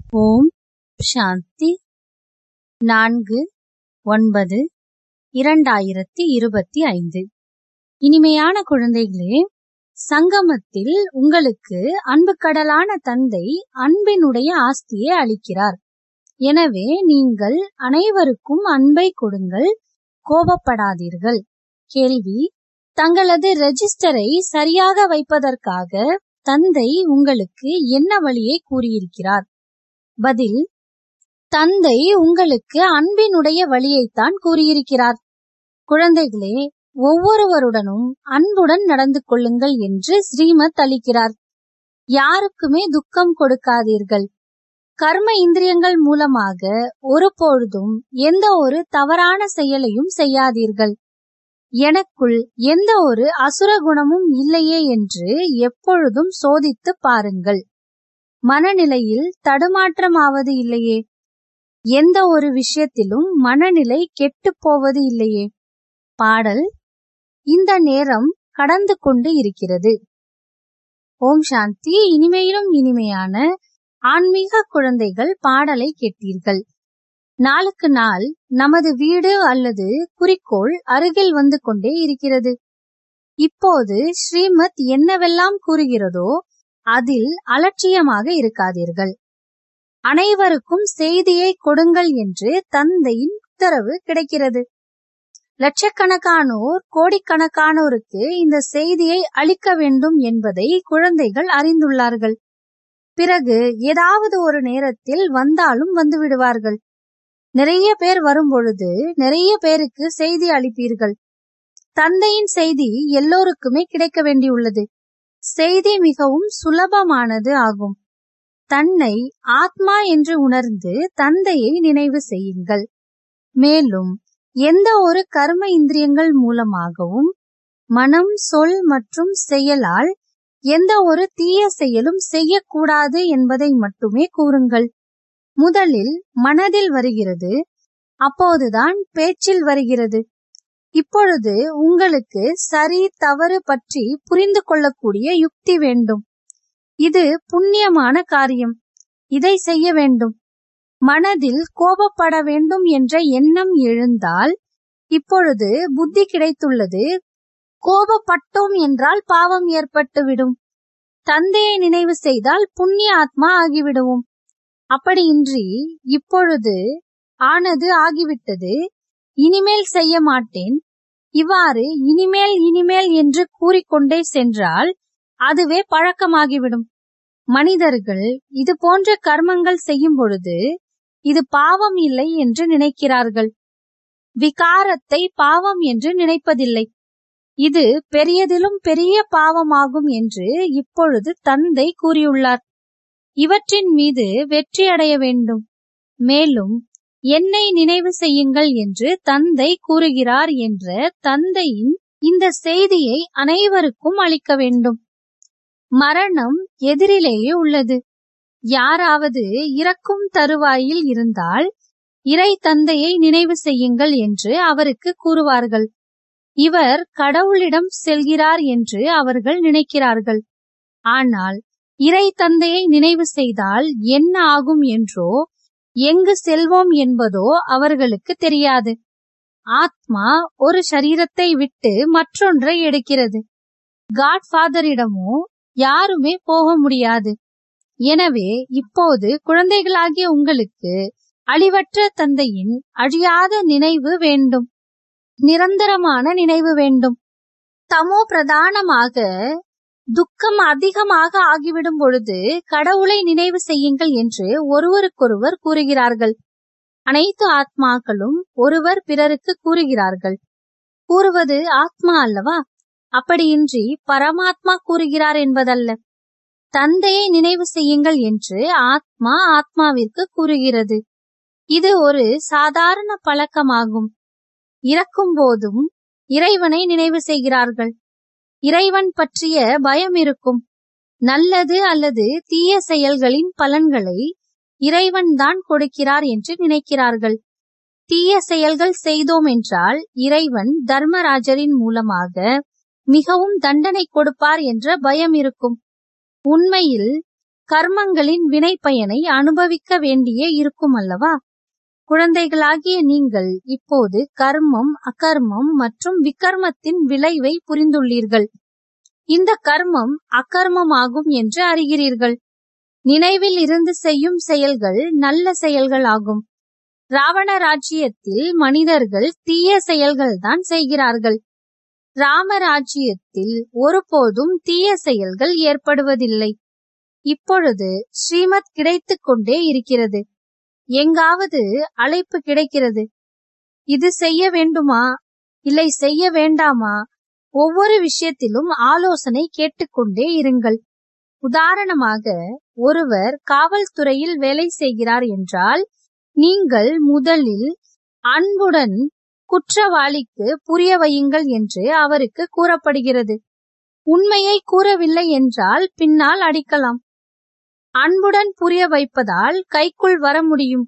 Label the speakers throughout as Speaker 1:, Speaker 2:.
Speaker 1: ஓம் சாந்தி நான்கு ஒன்பது இரண்டாயிரத்தி இருபத்தி ஐந்து இனிமையான குழந்தைகளே சங்கமத்தில் உங்களுக்கு அன்பு கடலான தந்தை அன்பினுடைய ஆஸ்தியை அளிக்கிறார் எனவே நீங்கள் அனைவருக்கும் அன்பை கொடுங்கள் கோபப்படாதீர்கள் கேள்வி தங்களது ரெஜிஸ்டரை சரியாக வைப்பதற்காக தந்தை உங்களுக்கு என்ன வழியை கூறியிருக்கிறார் பதில் தந்தை உங்களுக்கு அன்பினுடைய வழியைத்தான் கூறியிருக்கிறார் குழந்தைகளே ஒவ்வொருவருடனும் அன்புடன் நடந்து கொள்ளுங்கள் என்று ஸ்ரீமத் அளிக்கிறார் யாருக்குமே துக்கம் கொடுக்காதீர்கள் கர்ம இந்திரியங்கள் மூலமாக ஒருபொழுதும் எந்த ஒரு தவறான செயலையும் செய்யாதீர்கள் எனக்குள் எந்த ஒரு அசுர குணமும் இல்லையே என்று எப்பொழுதும் சோதித்து பாருங்கள் மனநிலையில் தடுமாற்றமாவது இல்லையே எந்த ஒரு விஷயத்திலும் மனநிலை கெட்டுப் போவது இல்லையே பாடல் இந்த நேரம் கடந்து கொண்டு இருக்கிறது ஓம் சாந்தி இனிமையிலும் இனிமையான ஆன்மீக குழந்தைகள் பாடலை கேட்டீர்கள் நாளுக்கு நாள் நமது வீடு அல்லது குறிக்கோள் அருகில் வந்து கொண்டே இருக்கிறது இப்போது ஸ்ரீமத் என்னவெல்லாம் கூறுகிறதோ அதில் அலட்சியமாக இருக்காதீர்கள் அனைவருக்கும் செய்தியை கொடுங்கள் என்று தந்தையின் உத்தரவு கிடைக்கிறது லட்சக்கணக்கானோர் கோடிக்கணக்கானோருக்கு இந்த செய்தியை அளிக்க வேண்டும் என்பதை குழந்தைகள் அறிந்துள்ளார்கள் பிறகு ஏதாவது ஒரு நேரத்தில் வந்தாலும் வந்து விடுவார்கள் நிறைய பேர் வரும்பொழுது நிறைய பேருக்கு செய்தி அளிப்பீர்கள் தந்தையின் செய்தி எல்லோருக்குமே கிடைக்க வேண்டியுள்ளது செய்தி மிகவும் சுலபமானது ஆகும் தன்னை ஆத்மா என்று உணர்ந்து தந்தையை நினைவு செய்யுங்கள் மேலும் எந்த ஒரு கர்ம இந்திரியங்கள் மூலமாகவும் மனம் சொல் மற்றும் செயலால் எந்த ஒரு தீய செயலும் செய்யக்கூடாது என்பதை மட்டுமே கூறுங்கள் முதலில் மனதில் வருகிறது அப்போதுதான் பேச்சில் வருகிறது இப்பொழுது உங்களுக்கு சரி தவறு பற்றி புரிந்து கொள்ளக்கூடிய யுக்தி வேண்டும் இது புண்ணியமான காரியம் இதை செய்ய வேண்டும் மனதில் கோபப்பட வேண்டும் என்ற எண்ணம் எழுந்தால் இப்பொழுது புத்தி கிடைத்துள்ளது கோபப்பட்டோம் என்றால் பாவம் ஏற்பட்டுவிடும் தந்தையை நினைவு செய்தால் புண்ணிய ஆத்மா ஆகிவிடுவோம் அப்படியின்றி இப்பொழுது ஆனது ஆகிவிட்டது இனிமேல் செய்ய மாட்டேன் இவ்வாறு இனிமேல் இனிமேல் என்று கூறிக்கொண்டே சென்றால் அதுவே பழக்கமாகிவிடும் மனிதர்கள் இது போன்ற கர்மங்கள் செய்யும் பொழுது இது பாவம் இல்லை என்று நினைக்கிறார்கள் விகாரத்தை பாவம் என்று நினைப்பதில்லை இது பெரியதிலும் பெரிய பாவமாகும் என்று இப்பொழுது தந்தை கூறியுள்ளார் இவற்றின் மீது வெற்றி அடைய வேண்டும் மேலும் என்னை நினைவு செய்யுங்கள் என்று தந்தை கூறுகிறார் என்ற தந்தையின் இந்த செய்தியை அனைவருக்கும் அளிக்க வேண்டும் மரணம் எதிரிலேயே உள்ளது யாராவது இறக்கும் தருவாயில் இருந்தால் இறை தந்தையை நினைவு செய்யுங்கள் என்று அவருக்கு கூறுவார்கள் இவர் கடவுளிடம் செல்கிறார் என்று அவர்கள் நினைக்கிறார்கள் ஆனால் இறை தந்தையை நினைவு செய்தால் என்ன ஆகும் என்றோ எங்கு செல்வோம் என்பதோ அவர்களுக்கு தெரியாது ஆத்மா ஒரு சரீரத்தை விட்டு மற்றொன்றை எடுக்கிறது காட்ஃபாதரிடமோ யாருமே போக முடியாது எனவே இப்போது குழந்தைகளாகிய உங்களுக்கு அழிவற்ற தந்தையின் அழியாத நினைவு வேண்டும் நிரந்தரமான நினைவு வேண்டும் தமோ பிரதானமாக துக்கம் அதிகமாக ஆகிவிடும் பொழுது கடவுளை நினைவு செய்யுங்கள் என்று ஒருவருக்கொருவர் கூறுகிறார்கள் அனைத்து ஆத்மாக்களும் ஒருவர் பிறருக்கு கூறுகிறார்கள் கூறுவது ஆத்மா அல்லவா அப்படியின்றி பரமாத்மா கூறுகிறார் என்பதல்ல தந்தையை நினைவு செய்யுங்கள் என்று ஆத்மா ஆத்மாவிற்கு கூறுகிறது இது ஒரு சாதாரண பழக்கமாகும் இறக்கும் போதும் இறைவனை நினைவு செய்கிறார்கள் இறைவன் பற்றிய பயம் இருக்கும் நல்லது அல்லது தீய செயல்களின் பலன்களை இறைவன் தான் கொடுக்கிறார் என்று நினைக்கிறார்கள் தீய செயல்கள் செய்தோம் என்றால் இறைவன் தர்மராஜரின் மூலமாக மிகவும் தண்டனை கொடுப்பார் என்ற பயம் இருக்கும் உண்மையில் கர்மங்களின் வினை பயனை அனுபவிக்க வேண்டியே இருக்கும் அல்லவா குழந்தைகளாகிய நீங்கள் இப்போது கர்மம் அகர்மம் மற்றும் விகர்மத்தின் விளைவை புரிந்துள்ளீர்கள் இந்த கர்மம் அகர்மமாகும் என்று அறிகிறீர்கள் நினைவில் இருந்து செய்யும் செயல்கள் நல்ல செயல்கள் ஆகும் ராவண ராஜ்யத்தில் மனிதர்கள் தீய செயல்கள் தான் செய்கிறார்கள் ராம ராஜ்யத்தில் ஒருபோதும் தீய செயல்கள் ஏற்படுவதில்லை இப்பொழுது ஸ்ரீமத் கிடைத்துக் கொண்டே இருக்கிறது எங்காவது அழைப்பு கிடைக்கிறது இது செய்ய வேண்டுமா இல்லை செய்ய வேண்டாமா ஒவ்வொரு விஷயத்திலும் ஆலோசனை கேட்டுக்கொண்டே இருங்கள் உதாரணமாக ஒருவர் காவல்துறையில் வேலை செய்கிறார் என்றால் நீங்கள் முதலில் அன்புடன் குற்றவாளிக்கு புரிய வையுங்கள் என்று அவருக்கு கூறப்படுகிறது உண்மையை கூறவில்லை என்றால் பின்னால் அடிக்கலாம் அன்புடன் புரிய வைப்பதால் கைக்குள் வர முடியும்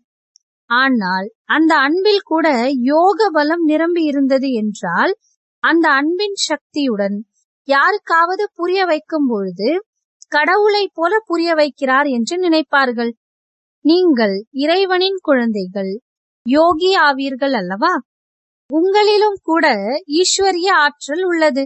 Speaker 1: ஆனால் அந்த அன்பில் கூட யோக பலம் நிரம்பி இருந்தது என்றால் அந்த அன்பின் சக்தியுடன் யாருக்காவது புரிய வைக்கும் பொழுது கடவுளை போல புரிய வைக்கிறார் என்று நினைப்பார்கள் நீங்கள் இறைவனின் குழந்தைகள் யோகி ஆவீர்கள் அல்லவா உங்களிலும் கூட ஈஸ்வரிய ஆற்றல் உள்ளது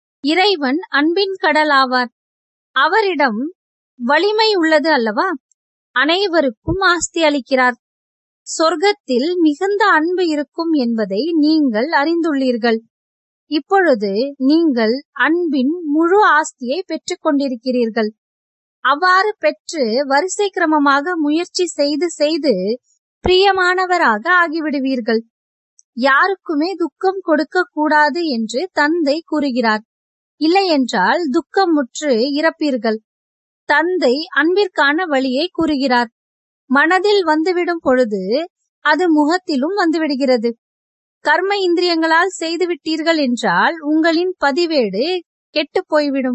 Speaker 1: இறைவன் அன்பின் கடல் ஆவார் அவரிடம் வலிமை உள்ளது அல்லவா அனைவருக்கும் ஆஸ்தி அளிக்கிறார் சொர்க்கத்தில் மிகுந்த அன்பு இருக்கும் என்பதை நீங்கள் அறிந்துள்ளீர்கள் இப்பொழுது நீங்கள் அன்பின் முழு ஆஸ்தியை பெற்றுக் கொண்டிருக்கிறீர்கள் அவ்வாறு பெற்று வரிசை கிரமமாக முயற்சி செய்து செய்து பிரியமானவராக ஆகிவிடுவீர்கள் யாருக்குமே துக்கம் கொடுக்க கூடாது என்று தந்தை கூறுகிறார் இல்லையென்றால் துக்கம் முற்று இறப்பீர்கள் தந்தை அன்பிற்கான வழியை கூறுகிறார் மனதில் வந்துவிடும் பொழுது அது முகத்திலும் வந்துவிடுகிறது கர்ம இந்திரியங்களால் செய்துவிட்டீர்கள் என்றால் உங்களின் பதிவேடு கெட்டு போய்விடும்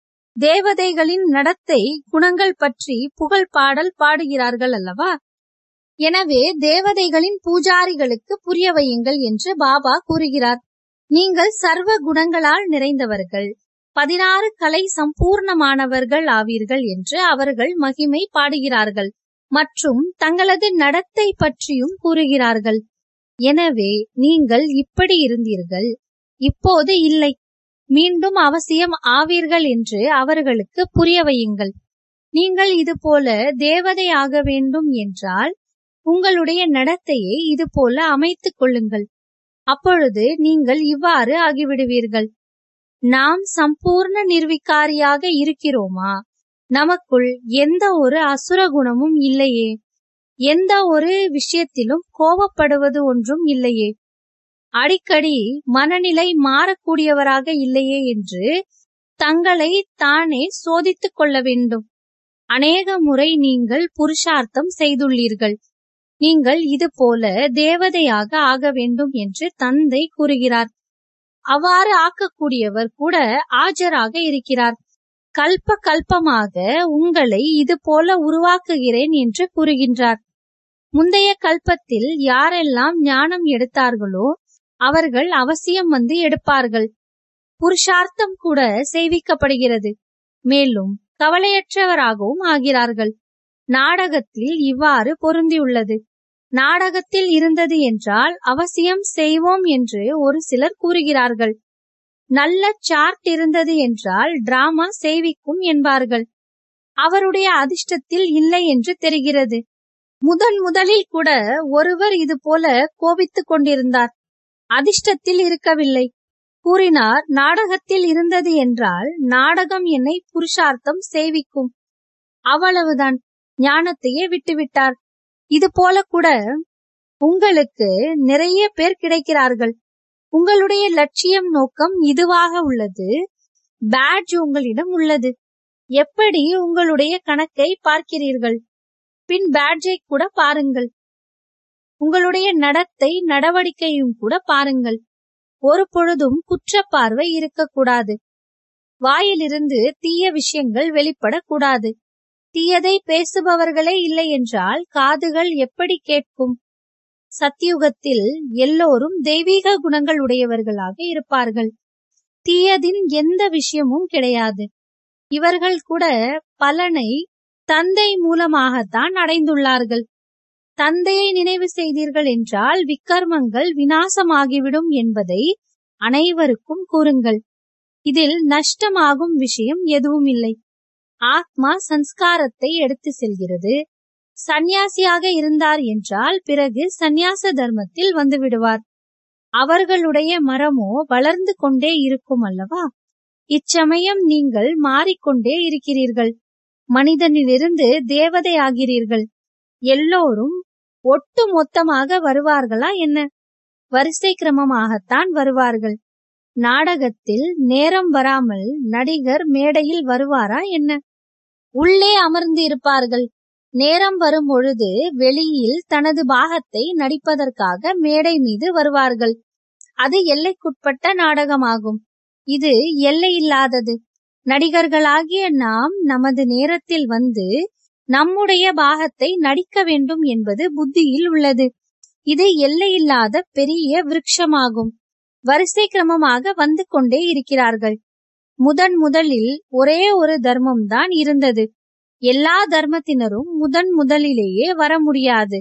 Speaker 1: தேவதைகளின் நடத்தை குணங்கள் பற்றி புகழ் பாடல் பாடுகிறார்கள் அல்லவா எனவே தேவதைகளின் பூஜாரிகளுக்கு புரிய வையுங்கள் என்று பாபா கூறுகிறார் நீங்கள் சர்வ குணங்களால் நிறைந்தவர்கள் பதினாறு கலை சம்பூர்ணமானவர்கள் ஆவீர்கள் என்று அவர்கள் மகிமை பாடுகிறார்கள் மற்றும் தங்களது நடத்தை பற்றியும் கூறுகிறார்கள் எனவே நீங்கள் இப்படி இருந்தீர்கள் இப்போது இல்லை மீண்டும் அவசியம் ஆவீர்கள் என்று அவர்களுக்கு புரிய வையுங்கள் நீங்கள் இது போல தேவதை ஆக வேண்டும் என்றால் உங்களுடைய நடத்தையை இது போல அமைத்துக் கொள்ளுங்கள் அப்பொழுது நீங்கள் இவ்வாறு ஆகிவிடுவீர்கள் நாம் சம்பூர்ண நிர்விகாரியாக இருக்கிறோமா நமக்குள் எந்த ஒரு அசுர குணமும் இல்லையே எந்த ஒரு விஷயத்திலும் கோபப்படுவது ஒன்றும் இல்லையே அடிக்கடி மனநிலை மாறக்கூடியவராக இல்லையே என்று தங்களை தானே சோதித்துக் கொள்ள வேண்டும் அநேக முறை நீங்கள் புருஷார்த்தம் செய்துள்ளீர்கள் நீங்கள் இது போல தேவதையாக ஆக வேண்டும் என்று தந்தை கூறுகிறார் அவ்வாறு ஆக்கக்கூடியவர் கூட ஆஜராக இருக்கிறார் கல்ப கல்பமாக உங்களை இது போல உருவாக்குகிறேன் என்று கூறுகின்றார் முந்தைய கல்பத்தில் யாரெல்லாம் ஞானம் எடுத்தார்களோ அவர்கள் அவசியம் வந்து எடுப்பார்கள் புருஷார்த்தம் கூட செய்விக்கப்படுகிறது மேலும் கவலையற்றவராகவும் ஆகிறார்கள் நாடகத்தில் இவ்வாறு பொருந்தியுள்ளது நாடகத்தில் இருந்தது என்றால் அவசியம் செய்வோம் என்று ஒரு சிலர் கூறுகிறார்கள் நல்ல சார்ட் இருந்தது என்றால் டிராமா செய்விக்கும் என்பார்கள் அவருடைய அதிர்ஷ்டத்தில் இல்லை என்று தெரிகிறது முதன் முதலில் கூட ஒருவர் இது போல கோபித்துக் கொண்டிருந்தார் அதிர்ஷ்டத்தில் இருக்கவில்லை கூறினார் நாடகத்தில் இருந்தது என்றால் நாடகம் என்னை புருஷார்த்தம் சேவிக்கும் அவ்வளவுதான் ஞானத்தையே விட்டுவிட்டார் இது போல கூட உங்களுக்கு நிறைய பேர் கிடைக்கிறார்கள் உங்களுடைய லட்சியம் நோக்கம் இதுவாக உள்ளது பேட்ஜ் உங்களிடம் உள்ளது எப்படி உங்களுடைய கணக்கை பார்க்கிறீர்கள் பின் பேட்ஜை கூட பாருங்கள் உங்களுடைய நடத்தை நடவடிக்கையும் கூட பாருங்கள் ஒரு பொழுதும் குற்ற பார்வை இருக்கக்கூடாது வாயிலிருந்து தீய விஷயங்கள் வெளிப்படக்கூடாது தீயதை பேசுபவர்களே இல்லை என்றால் காதுகள் எப்படி கேட்கும் சத்தியுகத்தில் எல்லோரும் தெய்வீக குணங்கள் உடையவர்களாக இருப்பார்கள் தீயதின் எந்த விஷயமும் கிடையாது இவர்கள் கூட பலனை தந்தை மூலமாகத்தான் அடைந்துள்ளார்கள் தந்தையை நினைவு செய்தீர்கள் என்றால் விக்கர்மங்கள் வினாசமாகிவிடும் என்பதை அனைவருக்கும் கூறுங்கள் இதில் நஷ்டமாகும் விஷயம் எதுவும் இல்லை ஆத்மா சன்ஸ்காரத்தை எடுத்து செல்கிறது சந்நியாசியாக இருந்தார் என்றால் பிறகு சந்நியாச தர்மத்தில் வந்து விடுவார் அவர்களுடைய மரமோ வளர்ந்து கொண்டே இருக்கும் அல்லவா இச்சமயம் நீங்கள் மாறிக்கொண்டே இருக்கிறீர்கள் மனிதனிலிருந்து தேவதை ஆகிறீர்கள் எல்லோரும் ஒட்டு மொத்தமாக வருவார்களா என்ன வரிசை கிரமமாகத்தான் வருவார்கள் நாடகத்தில் நேரம் வராமல் நடிகர் மேடையில் வருவாரா என்ன உள்ளே அமர்ந்து இருப்பார்கள் நேரம் வரும் பொழுது வெளியில் தனது பாகத்தை நடிப்பதற்காக மேடை மீது வருவார்கள் அது எல்லைக்குட்பட்ட நாடகமாகும் இது எல்லையில்லாதது நடிகர்களாகிய நாம் நமது நேரத்தில் வந்து நம்முடைய பாகத்தை நடிக்க வேண்டும் என்பது புத்தியில் உள்ளது இது எல்லையில்லாத பெரிய விருட்சமாகும் வரிசை கிரமமாக வந்து கொண்டே இருக்கிறார்கள் முதன் முதலில் ஒரே ஒரு தர்மம் தான் இருந்தது எல்லா தர்மத்தினரும் முதன் முதலிலேயே வர முடியாது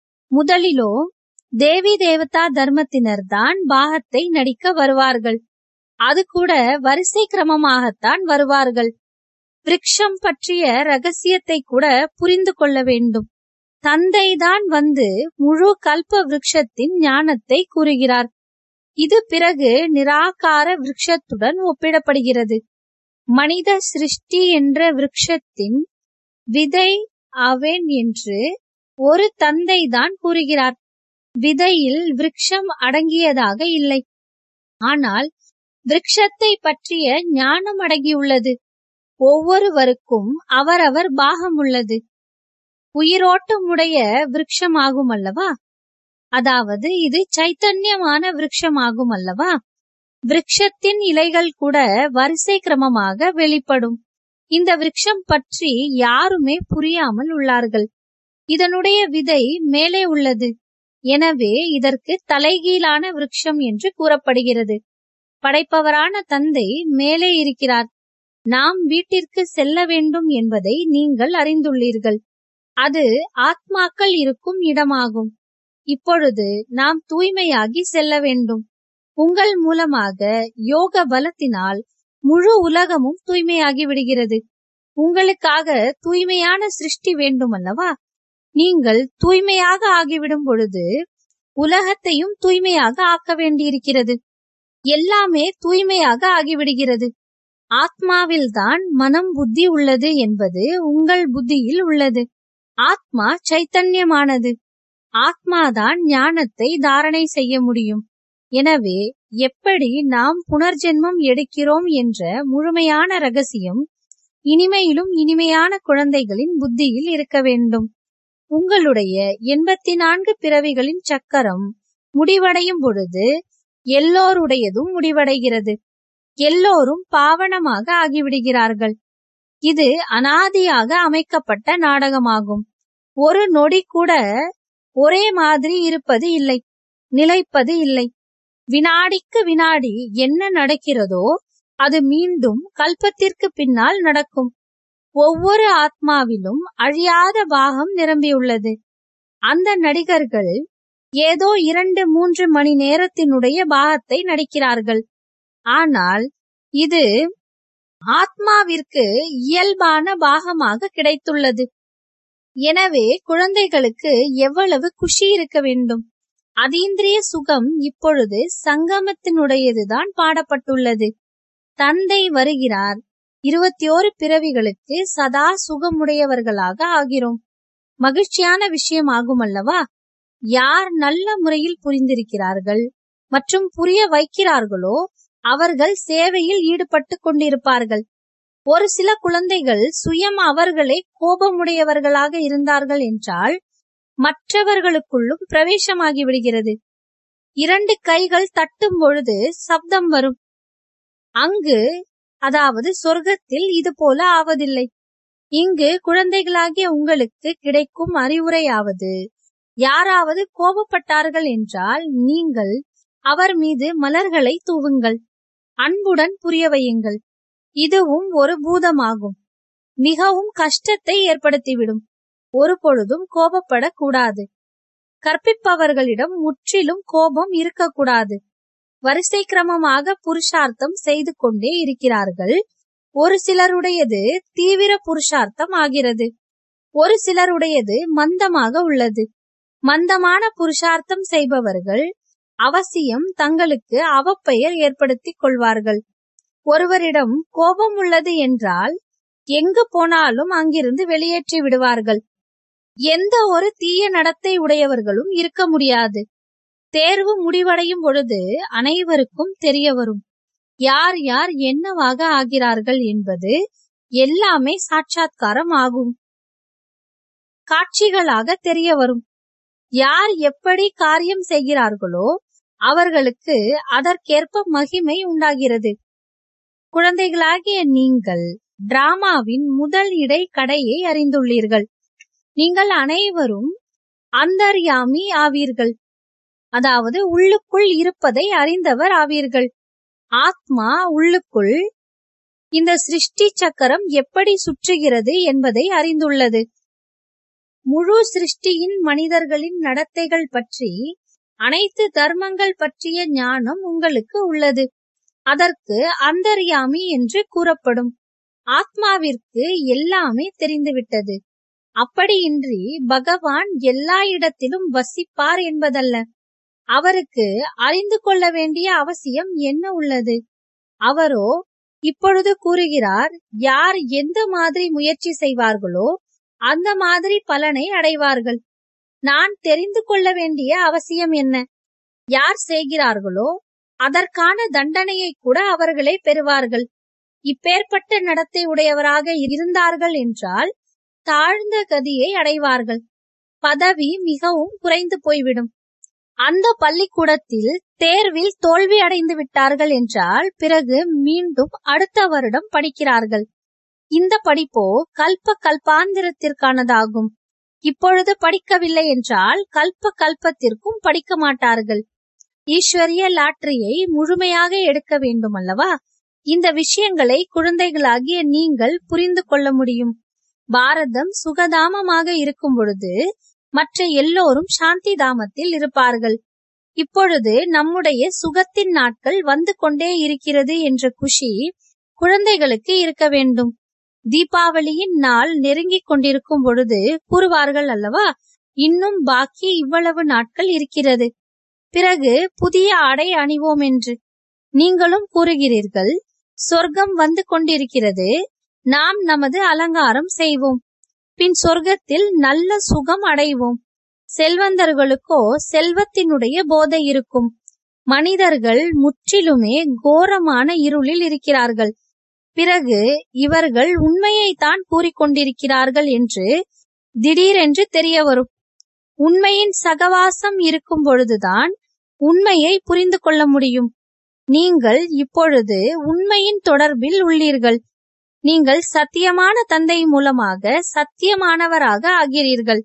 Speaker 1: முதலிலோ தேவி தேவதா தர்மத்தினர் தான் பாகத்தை நடிக்க வருவார்கள் அது கூட வரிசை கிரமமாகத்தான் வருவார்கள் விருட்சம் பற்றிய ரகசியத்தை கூட புரிந்து கொள்ள வேண்டும் தந்தைதான் வந்து முழு கல்ப விருட்சத்தின் ஞானத்தை கூறுகிறார் இது பிறகு நிராகார விருட்சத்துடன் ஒப்பிடப்படுகிறது மனித சிருஷ்டி என்ற விருட்சத்தின் விதை அவன் என்று ஒரு தந்தை தான் கூறுகிறார் விதையில் விருட்சம் அடங்கியதாக இல்லை ஆனால் விருட்சத்தை பற்றிய ஞானம் அடங்கியுள்ளது ஒவ்வொருவருக்கும் அவரவர் பாகம் உள்ளது உயிரோட்டமுடைய விருட்சமாகும் அல்லவா அதாவது இது சைத்தன்யமான விருட்சமாகும் அல்லவா விருட்சத்தின் இலைகள் கூட வரிசை கிரமமாக வெளிப்படும் இந்த விருட்சம் பற்றி யாருமே புரியாமல் உள்ளார்கள் இதனுடைய விதை மேலே உள்ளது எனவே இதற்கு தலைகீழான விருட்சம் என்று கூறப்படுகிறது படைப்பவரான தந்தை மேலே இருக்கிறார் நாம் வீட்டிற்கு செல்ல வேண்டும் என்பதை நீங்கள் அறிந்துள்ளீர்கள் அது ஆத்மாக்கள் இருக்கும் இடமாகும் இப்பொழுது நாம் தூய்மையாகி செல்ல வேண்டும் உங்கள் மூலமாக யோக பலத்தினால் முழு உலகமும் தூய்மையாகி விடுகிறது உங்களுக்காக தூய்மையான சிருஷ்டி வேண்டுமல்லவா நீங்கள் தூய்மையாக ஆகிவிடும் பொழுது உலகத்தையும் தூய்மையாக ஆக்க வேண்டியிருக்கிறது எல்லாமே தூய்மையாக ஆகிவிடுகிறது ஆத்மாவில்தான் மனம் புத்தி உள்ளது என்பது உங்கள் புத்தியில் உள்ளது ஆத்மா சைத்தன்யமானது ஆத்மாதான் ஞானத்தை தாரணை செய்ய முடியும் எனவே எப்படி நாம் புனர்ஜென்மம் எடுக்கிறோம் என்ற முழுமையான ரகசியம் இனிமையிலும் இனிமையான குழந்தைகளின் புத்தியில் இருக்க வேண்டும் உங்களுடைய எண்பத்தி நான்கு பிறவிகளின் சக்கரம் முடிவடையும் பொழுது எல்லோருடையதும் முடிவடைகிறது எல்லோரும் பாவனமாக ஆகிவிடுகிறார்கள் இது அனாதியாக அமைக்கப்பட்ட நாடகமாகும் ஒரு நொடி கூட ஒரே மாதிரி இருப்பது இல்லை நிலைப்பது இல்லை வினாடிக்கு வினாடி என்ன நடக்கிறதோ அது மீண்டும் கல்பத்திற்கு பின்னால் நடக்கும் ஒவ்வொரு ஆத்மாவிலும் அழியாத பாகம் நிரம்பியுள்ளது அந்த நடிகர்கள் ஏதோ இரண்டு மூன்று மணி நேரத்தினுடைய பாகத்தை நடிக்கிறார்கள் ஆனால் இது ஆத்மாவிற்கு இயல்பான பாகமாக கிடைத்துள்ளது எனவே குழந்தைகளுக்கு எவ்வளவு குஷி இருக்க வேண்டும் அதீந்திரிய சுகம் இப்பொழுது சங்கமத்தினுடையதுதான் பாடப்பட்டுள்ளது தந்தை வருகிறார் இருபத்தி ஓரு பிறவிகளுக்கு சதா சுகமுடையவர்களாக ஆகிறோம் மகிழ்ச்சியான விஷயம் ஆகும் அல்லவா யார் நல்ல முறையில் புரிந்திருக்கிறார்கள் மற்றும் புரிய வைக்கிறார்களோ அவர்கள் சேவையில் ஈடுபட்டு கொண்டிருப்பார்கள் ஒரு சில குழந்தைகள் சுயம் அவர்களே கோபமுடையவர்களாக இருந்தார்கள் என்றால் மற்றவர்களுக்குள்ளும் பிரவேசமாகி விடுகிறது இரண்டு கைகள் தட்டும் பொழுது சப்தம் வரும் அங்கு அதாவது சொர்க்கத்தில் இது போல ஆவதில்லை இங்கு குழந்தைகளாகிய உங்களுக்கு கிடைக்கும் அறிவுரையாவது யாராவது கோபப்பட்டார்கள் என்றால் நீங்கள் அவர் மீது மலர்களை தூவுங்கள் அன்புடன் புரிய வையுங்கள் இதுவும் ஒரு பூதமாகும் மிகவும் கஷ்டத்தை ஏற்படுத்திவிடும் ஒரு பொழுதும் கோபப்படக்கூடாது கற்பிப்பவர்களிடம் முற்றிலும் கோபம் இருக்கக்கூடாது வரிசை கிரமமாக புருஷார்த்தம் செய்து கொண்டே இருக்கிறார்கள் ஒரு சிலருடையது தீவிர புருஷார்த்தம் ஆகிறது ஒரு சிலருடையது மந்தமாக உள்ளது மந்தமான புருஷார்த்தம் செய்பவர்கள் அவசியம் தங்களுக்கு அவப்பெயர் ஏற்படுத்திக் கொள்வார்கள் ஒருவரிடம் கோபம் உள்ளது என்றால் எங்கு போனாலும் அங்கிருந்து வெளியேற்றி விடுவார்கள் எந்த ஒரு தீய நடத்தை உடையவர்களும் இருக்க முடியாது தேர்வு முடிவடையும் பொழுது அனைவருக்கும் தெரிய வரும் யார் யார் என்னவாக ஆகிறார்கள் என்பது எல்லாமே சாட்சாத்காரம் ஆகும் காட்சிகளாக தெரிய வரும் யார் எப்படி காரியம் செய்கிறார்களோ அவர்களுக்கு அதற்கேற்ப மகிமை உண்டாகிறது குழந்தைகளாகிய நீங்கள் டிராமாவின் முதல் இடை கடையை அறிந்துள்ளீர்கள் நீங்கள் அனைவரும் அந்தர்யாமி ஆவீர்கள் அதாவது உள்ளுக்குள் இருப்பதை அறிந்தவர் ஆவீர்கள் ஆத்மா உள்ளுக்குள் இந்த சிருஷ்டி சக்கரம் எப்படி சுற்றுகிறது என்பதை அறிந்துள்ளது முழு சிருஷ்டியின் மனிதர்களின் நடத்தைகள் பற்றி அனைத்து தர்மங்கள் பற்றிய ஞானம் உங்களுக்கு உள்ளது அதற்கு அந்தர்யாமி என்று கூறப்படும் ஆத்மாவிற்கு எல்லாமே தெரிந்துவிட்டது அப்படியின்றி பகவான் எல்லா இடத்திலும் வசிப்பார் என்பதல்ல அவருக்கு அறிந்து கொள்ள வேண்டிய அவசியம் என்ன உள்ளது அவரோ இப்பொழுது கூறுகிறார் யார் எந்த மாதிரி முயற்சி செய்வார்களோ அந்த மாதிரி பலனை அடைவார்கள் நான் தெரிந்து கொள்ள வேண்டிய அவசியம் என்ன யார் செய்கிறார்களோ அதற்கான தண்டனையை கூட அவர்களே பெறுவார்கள் இப்பேற்பட்ட நடத்தை உடையவராக இருந்தார்கள் என்றால் தாழ்ந்த கதியை அடைவார்கள் பதவி மிகவும் குறைந்து போய்விடும் அந்த பள்ளிக்கூடத்தில் தேர்வில் தோல்வி அடைந்து விட்டார்கள் என்றால் பிறகு மீண்டும் அடுத்த வருடம் படிக்கிறார்கள் இந்த படிப்போ கல்ப கல்பாந்திரத்திற்கானதாகும் இப்பொழுது படிக்கவில்லை என்றால் கல்ப கல்பத்திற்கும் படிக்க மாட்டார்கள் ஈஸ்வரிய லாட்டரியை முழுமையாக எடுக்க வேண்டும் அல்லவா இந்த விஷயங்களை குழந்தைகளாகிய நீங்கள் புரிந்து கொள்ள முடியும் பாரதம் சுகதாமமாக இருக்கும் பொழுது மற்ற எல்லோரும் சாந்தி தாமத்தில் இருப்பார்கள் இப்பொழுது நம்முடைய சுகத்தின் நாட்கள் வந்து கொண்டே இருக்கிறது என்ற குஷி குழந்தைகளுக்கு இருக்க வேண்டும் தீபாவளியின் நாள் நெருங்கிக் கொண்டிருக்கும் பொழுது கூறுவார்கள் அல்லவா இன்னும் பாக்கி இவ்வளவு நாட்கள் இருக்கிறது பிறகு புதிய ஆடை அணிவோம் என்று நீங்களும் கூறுகிறீர்கள் சொர்க்கம் வந்து கொண்டிருக்கிறது நாம் நமது அலங்காரம் செய்வோம் பின் சொர்க்கத்தில் நல்ல சுகம் அடைவோம் செல்வந்தர்களுக்கோ செல்வத்தினுடைய போதை இருக்கும் மனிதர்கள் முற்றிலுமே கோரமான இருளில் இருக்கிறார்கள் பிறகு இவர்கள் உண்மையைத்தான் கூறிக்கொண்டிருக்கிறார்கள் என்று திடீரென்று தெரிய வரும் உண்மையின் சகவாசம் இருக்கும் பொழுதுதான் உண்மையை புரிந்து கொள்ள முடியும் நீங்கள் இப்பொழுது உண்மையின் தொடர்பில் உள்ளீர்கள் நீங்கள் சத்தியமான தந்தை மூலமாக சத்தியமானவராக ஆகிறீர்கள்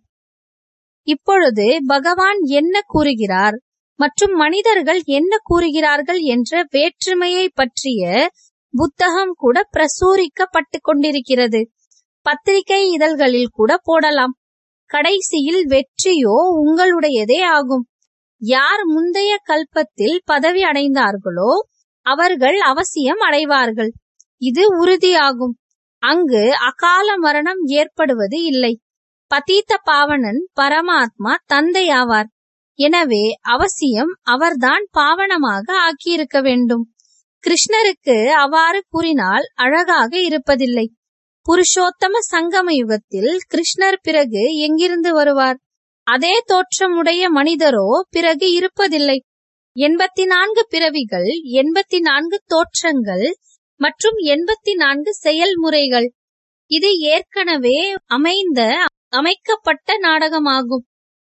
Speaker 1: இப்பொழுது பகவான் என்ன கூறுகிறார் மற்றும் மனிதர்கள் என்ன கூறுகிறார்கள் என்ற வேற்றுமையை பற்றிய புத்தகம் கூட பிரசூரிக்கப்பட்டு கொண்டிருக்கிறது பத்திரிகை இதழ்களில் கூட போடலாம் கடைசியில் வெற்றியோ உங்களுடையதே ஆகும் யார் முந்தைய கல்பத்தில் பதவி அடைந்தார்களோ அவர்கள் அவசியம் அடைவார்கள் இது உறுதியாகும் அங்கு அகால மரணம் ஏற்படுவது இல்லை பதீத்த பாவனன் பரமாத்மா தந்தையாவார் எனவே அவசியம் அவர்தான் பாவனமாக ஆக்கியிருக்க வேண்டும் கிருஷ்ணருக்கு அவ்வாறு கூறினால் அழகாக இருப்பதில்லை புருஷோத்தம சங்கம யுகத்தில் கிருஷ்ணர் பிறகு எங்கிருந்து வருவார் அதே தோற்றமுடைய மனிதரோ பிறகு இருப்பதில்லை எண்பத்தி நான்கு பிறவிகள் எண்பத்தி நான்கு தோற்றங்கள் மற்றும் எண்பத்தி நான்கு செயல்முறைகள் இது ஏற்கனவே அமைந்த அமைக்கப்பட்ட நாடகமாகும்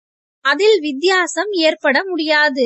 Speaker 1: அதில் வித்தியாசம் ஏற்பட முடியாது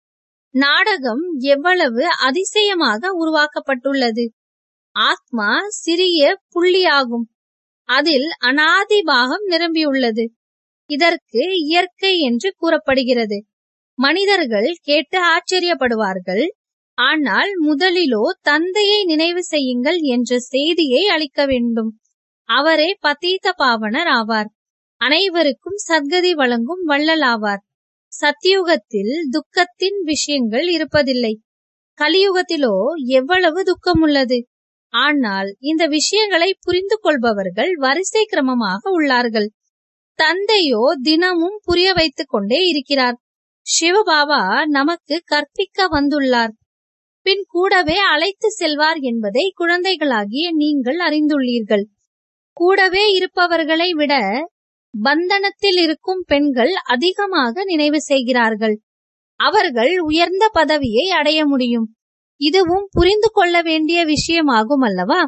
Speaker 1: நாடகம் எவ்வளவு அதிசயமாக உருவாக்கப்பட்டுள்ளது ஆத்மா சிறிய புள்ளியாகும் அதில் அனாதி பாகம் நிரம்பியுள்ளது இதற்கு இயற்கை என்று கூறப்படுகிறது மனிதர்கள் கேட்டு ஆச்சரியப்படுவார்கள் ஆனால் முதலிலோ தந்தையை நினைவு செய்யுங்கள் என்ற செய்தியை அளிக்க வேண்டும் அவரே பதீத பாவனர் ஆவார் அனைவருக்கும் சத்கதி வழங்கும் வள்ளல் ஆவார் சத்தியுகத்தில் துக்கத்தின் விஷயங்கள் இருப்பதில்லை கலியுகத்திலோ எவ்வளவு துக்கம் உள்ளது ஆனால் இந்த விஷயங்களை புரிந்து கொள்பவர்கள் வரிசை கிரமமாக உள்ளார்கள் தந்தையோ தினமும் புரிய வைத்துக் கொண்டே இருக்கிறார் சிவபாபா நமக்கு கற்பிக்க வந்துள்ளார் பின் கூடவே அழைத்து செல்வார் என்பதை குழந்தைகளாகிய நீங்கள் அறிந்துள்ளீர்கள் கூடவே இருப்பவர்களை விட பந்தனத்தில் இருக்கும் பெண்கள் அதிகமாக நினைவு செய்கிறார்கள் அவர்கள் உயர்ந்த பதவியை அடைய முடியும் இதுவும் புரிந்து கொள்ள வேண்டிய விஷயமாகும் அல்லவா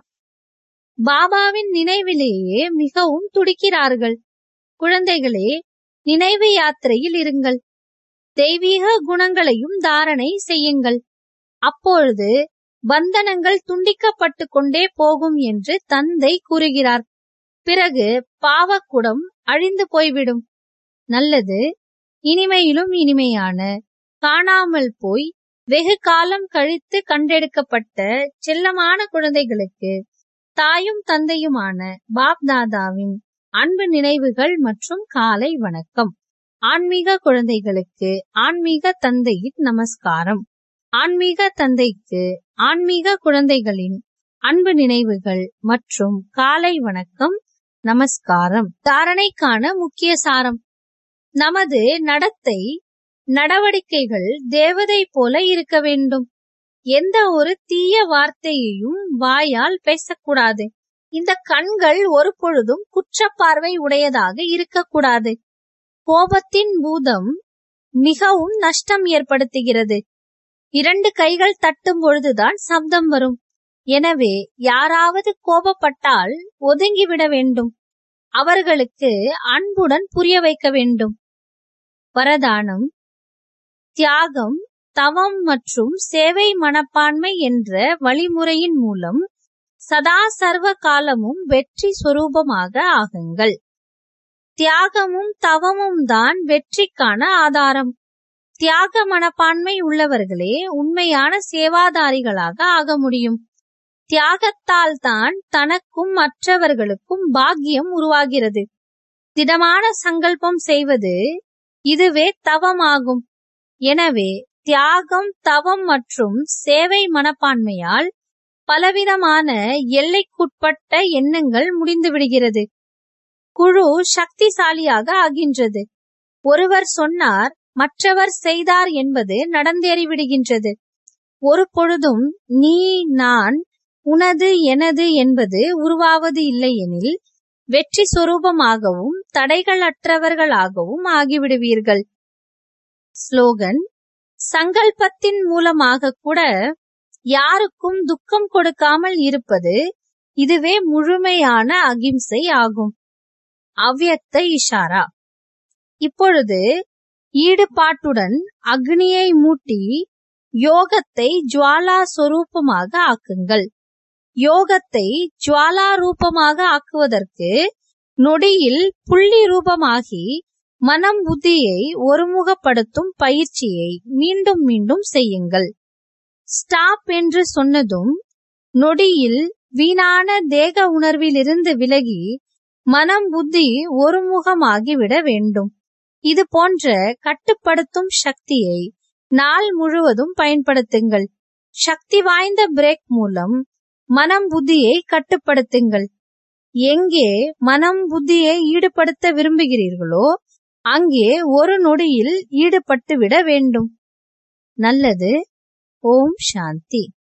Speaker 1: பாபாவின் நினைவிலேயே மிகவும் துடிக்கிறார்கள் குழந்தைகளே நினைவு யாத்திரையில் இருங்கள் தெய்வீக குணங்களையும் தாரணை செய்யுங்கள் அப்பொழுது பந்தனங்கள் துண்டிக்கப்பட்டு கொண்டே போகும் என்று தந்தை கூறுகிறார் பிறகு பாவக்குடம் அழிந்து போய்விடும் நல்லது இனிமையிலும் இனிமையான காணாமல் போய் வெகு காலம் கழித்து கண்டெடுக்கப்பட்ட செல்லமான குழந்தைகளுக்கு தாயும் தந்தையுமான பாப் தாதாவின் அன்பு நினைவுகள் மற்றும் காலை வணக்கம் ஆன்மீக குழந்தைகளுக்கு ஆன்மீக தந்தையின் நமஸ்காரம் ஆன்மீக தந்தைக்கு ஆன்மீக குழந்தைகளின் அன்பு நினைவுகள் மற்றும் காலை வணக்கம் நமஸ்காரம் தாரணைக்கான முக்கிய சாரம் நமது நடத்தை நடவடிக்கைகள் தேவதை போல இருக்க வேண்டும் எந்த ஒரு தீய வார்த்தையையும் வாயால் பேசக்கூடாது இந்த கண்கள் ஒரு பொழுதும் குற்றப்பார்வை உடையதாக இருக்கக்கூடாது கோபத்தின் பூதம் மிகவும் நஷ்டம் ஏற்படுத்துகிறது இரண்டு கைகள் தட்டும் பொழுதுதான் சப்தம் வரும் எனவே யாராவது கோபப்பட்டால் ஒதுங்கிவிட வேண்டும் அவர்களுக்கு அன்புடன் புரிய வைக்க வேண்டும் வரதானம் தியாகம் தவம் மற்றும் சேவை மனப்பான்மை என்ற வழிமுறையின் மூலம் சதா சர்வ காலமும் வெற்றி சொரூபமாக ஆகுங்கள் தியாகமும் தவமும் தான் வெற்றிக்கான ஆதாரம் தியாக மனப்பான்மை உள்ளவர்களே உண்மையான சேவாதாரிகளாக ஆக முடியும் தியாகத்தால் தான் தனக்கும் மற்றவர்களுக்கும் பாக்கியம் உருவாகிறது திடமான சங்கல்பம் செய்வது இதுவே தவமாகும் எனவே தியாகம் தவம் மற்றும் சேவை மனப்பான்மையால் பலவிதமான எல்லைக்குட்பட்ட எண்ணங்கள் முடிந்துவிடுகிறது குழு சக்திசாலியாக ஆகின்றது ஒருவர் சொன்னார் மற்றவர் செய்தார் என்பது நடந்தேறிவிடுகின்றது ஒரு பொழுதும் நீ நான் உனது எனது என்பது உருவாவது இல்லையெனில் வெற்றி சொரூபமாகவும் தடைகளற்றவர்களாகவும் ஆகிவிடுவீர்கள் ஸ்லோகன் சங்கல்பத்தின் மூலமாக கூட யாருக்கும் துக்கம் கொடுக்காமல் இருப்பது இதுவே முழுமையான அகிம்சை ஆகும் அவ்யக்த இஷாரா இப்பொழுது ஈடுபாட்டுடன் அக்னியை மூட்டி யோகத்தை ஜுவாலா சொரூபமாக ஆக்குங்கள் யோகத்தை ஜுவாலா ரூபமாக ஆக்குவதற்கு நொடியில் புள்ளி ரூபமாகி மனம் புத்தியை ஒருமுகப்படுத்தும் பயிற்சியை மீண்டும் மீண்டும் செய்யுங்கள் ஸ்டாப் என்று சொன்னதும் நொடியில் வீணான தேக உணர்விலிருந்து விலகி மனம் புத்தி ஒருமுகமாகிவிட வேண்டும் இது போன்ற கட்டுப்படுத்தும் சக்தியை நாள் முழுவதும் பயன்படுத்துங்கள் சக்தி வாய்ந்த பிரேக் மூலம் மனம் புத்தியை கட்டுப்படுத்துங்கள் எங்கே மனம் புத்தியை ஈடுபடுத்த விரும்புகிறீர்களோ அங்கே ஒரு நொடியில் ஈடுபட்டு விட வேண்டும் நல்லது ஓம் சாந்தி